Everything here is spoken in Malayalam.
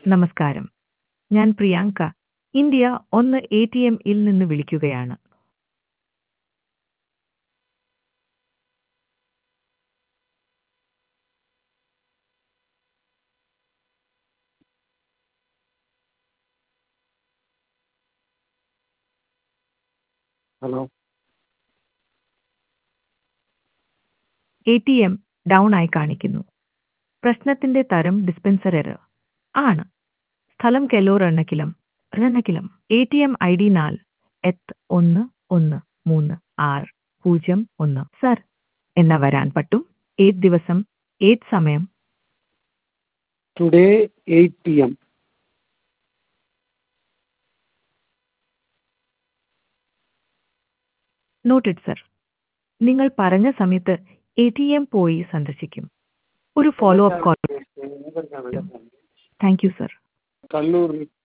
നമസ്കാരം ഞാൻ പ്രിയാങ്ക ഇന്ത്യ ഒന്ന് എ ടി എമ്മിൽ നിന്ന് വിളിക്കുകയാണ് hello A T M down ആയി കാണിക്കുന്നു പ്രശ്നത്തിന്റെ തരം ഡിസ്പെൻസർ എറർ ആണ് സ്ഥലം കെലോർ എണ്ണക്കിലം എണ്ണക്കിലം A T M I D നാല് എത്ത് ഒന്ന് ഒന്ന് മൂന്ന് ആറ് പൂജ്യം ഒന്ന് സർ എന്ന വരാൻ പറ്റും ഏത് ദിവസം ഏത് സമയം today eight P M noted sir നിങ്ങൾ പറഞ്ഞ സമയത്ത് എ ടി എം പോയി സന്ദർശിക്കും ഒരു follow up call thank you sir Kallur